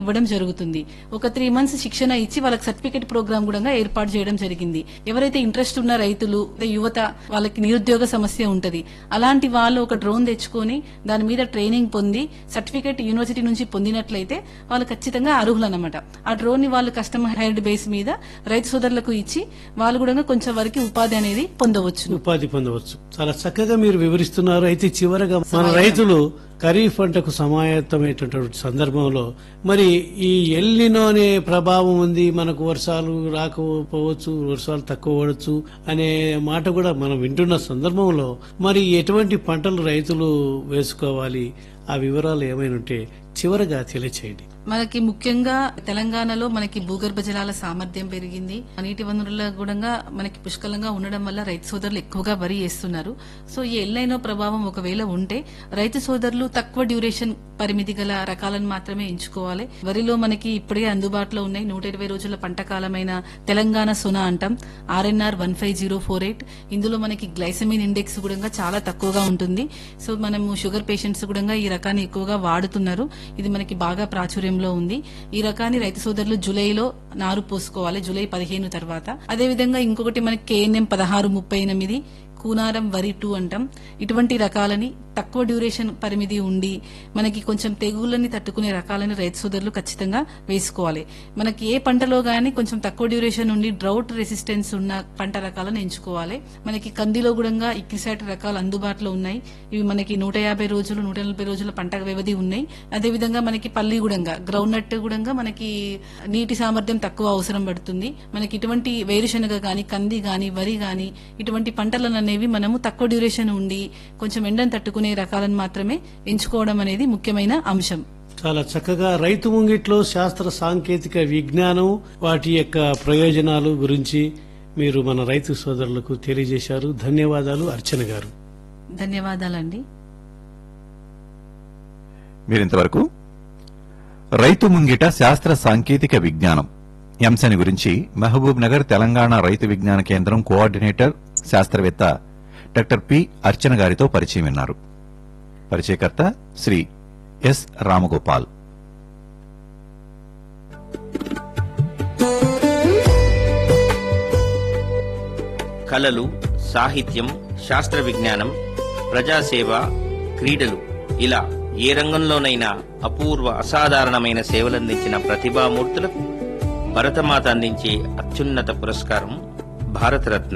ఇవ్వడం జరుగుతుంది ఒక త్రీ మంత్స్ శిక్షణ ఇచ్చి వాళ్ళకి సర్టిఫికేట్ ప్రోగ్రామ్ కూడా ఏర్పాటు చేయడం జరిగింది ఎవరైతే ఇంట్రెస్ట్ ఉన్న రైతులు లేదా యువత వాళ్ళకి నిరుద్యోగ సమస్య ఉంటది అలాంటి వాళ్ళు ఒక డ్రోన్ తెచ్చుకొని దాని మీద ట్రైనింగ్ పొంది సర్టిఫికేట్ యూనివర్సిటీ నుంచి పొందినట్లయితే వాళ్ళు ఖచ్చితంగా అర్హులన్నమాట ఆ డ్రోన్ ని వాళ్ళు కస్టమర్ హైర్డ్ బేస్ మీద రైతు సోదరులకు ఇచ్చి వాళ్ళు కూడా కొంచెం వరకు ఉపాధి అనేది పొందవచ్చు ఉపాధి పొందవచ్చు చాలా చక్కగా మీరు వివరిస్తున్నారు అయితే చివరగా మన రైతులు ఖరీఫ్ పంటకు సమాయత్తమైనటువంటి సందర్భంలో మరి ఈ ఎల్నినో అనే ప్రభావం ఉంది మనకు వర్షాలు రాకపోవచ్చు వర్షాలు తక్కువ పడవచ్చు అనే మాట కూడా మనం వింటున్న సందర్భంలో మరి ఎటువంటి పంటలు రైతులు వేసుకోవాలి ఆ వివరాలు ఏమైనా ఉంటే చివరగా తెలియచేయండి మనకి ముఖ్యంగా తెలంగాణలో మనకి భూగర్భ జలాల సామర్థ్యం పెరిగింది నీటి వనరుల కూడా మనకి పుష్కలంగా ఉండడం వల్ల రైతు సోదరులు ఎక్కువగా వరి వేస్తున్నారు సో ఈ ఎల్లైనో ప్రభావం ఒకవేళ ఉంటే రైతు సోదరులు తక్కువ డ్యూరేషన్ పరిమితి గల రకాలను మాత్రమే ఎంచుకోవాలి వరిలో మనకి ఇప్పుడే అందుబాటులో ఉన్నాయి నూట ఇరవై రోజుల పంట కాలమైన తెలంగాణ సునా అంటాం RNR one five zero four eight ఇందులో మనకి గ్లైసమిన్ ఇండెక్స్ కూడా చాలా తక్కువగా ఉంటుంది సో మనము షుగర్ పేషెంట్స్ కూడా ఈ రకాన్ని ఎక్కువగా వాడుతున్నారు ఇది మనకి బాగా ప్రాచుర్యంలో ఉంది ఈ రకాన్ని రైతు సోదరులు జూలైలో నారు పోసుకోవాలి జూలై పదిహేను తర్వాత అదేవిధంగా ఇంకొకటి మనకి కేఎన్ఎం పదహారు ముప్పై ఎనిమిది కూనారం వరి టూ అంటాం ఇటువంటి రకాలని తక్కువ డ్యూరేషన్ పరిమితి ఉండి మనకి కొంచెం తెగుళ్ళని తట్టుకునే రకాలని రైతు సోదరులు ఖచ్చితంగా వేసుకోవాలి మనకి ఏ పంటలో గానీ కొంచెం తక్కువ డ్యూరేషన్ ఉండి డ్రౌట్ రెసిస్టెన్స్ ఉన్న పంట రకాలను ఎంచుకోవాలి మనకి కందిలో కూడా ఇక్కిసాటి రకాలు అందుబాటులో ఉన్నాయి ఇవి మనకి నూట యాభై రోజులు నూట నలభై రోజుల పంట వ్యవధి ఉన్నాయి అదేవిధంగా మనకి పల్లి గుడంగా గ్రౌండ్ నట్ గుడంగా మనకి నీటి సామర్థ్యం తక్కువ అవసరం పడుతుంది మనకి ఇటువంటి వేరుశనగ గాని కంది గాని వరి గాని ఇటువంటి పంటలను అనేవి మనము తక్కువ డ్యూరేషన్ ఉండి కొంచెం ఎండను తట్టుకునే రకాలను మాత్రమే ఎంచుకోవడం అనేది ముఖ్యమైన అంశం చాలా చక్కగా రైతు ముంగిట్లో శాస్త్ర సాంకేతిక విజ్ఞానం వాటి యొక్క ప్రయోజనాలు గురించి మీరు మన రైతు సోదరులకు తెలియజేశారు ధన్యవాదాలు అర్చన గారు ధన్యవాదాలండి మీరింతవరకు రైతు ముంగిట శాస్త్ర సాంకేతిక విజ్ఞానం ఈ అంశాన్ని గురించి మహబూబ్ నగర్ తెలంగాణ రైతు విజ్ఞాన కేంద్రం కోఆర్డినేటర్ శాస్త్రవేత్త డాక్టర్ పి అర్చన గారితో పరిచయం విన్నారు పరిచయకర్త శ్రీ ఎస్ రామగోపాల్ కళలు సాహిత్యం శాస్త్ర విజ్ఞానం ప్రజాసేవ క్రీడలు ఇలా ఏ రంగంలోనైనా అపూర్వ అసాధారణమైన సేవలందించిన ప్రతిభామూర్తులకు భరతమాత అందించే అత్యున్నత పురస్కారం భారతరత్న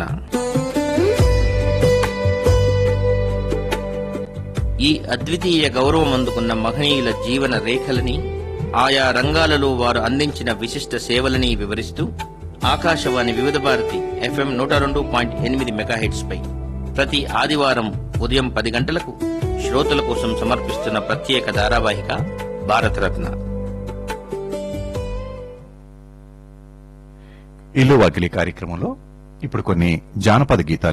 ఈ అద్వితీయ గౌరవం అందుకున్న మహనీయుల జీవన రేఖలని ఆయా రంగాలలో వారు అందించిన విశిష్ట సేవలని వివరిస్తూ ఆకాశవాణి వివిధ భారతి ఎఫ్ఎం నూట రెండు పాయింట్ ఎనిమిది మెగాహెట్స్ పై ప్రతి ఆదివారం ఉదయం పది గంటలకు శ్రోతల కోసం సమర్పిస్తున్న ప్రత్యేక ధారావాహిక భారతరత్న ఇల్లు వాకిలి కార్యక్రమంలో ఇప్పుడు కొన్ని జానపద గీతాలు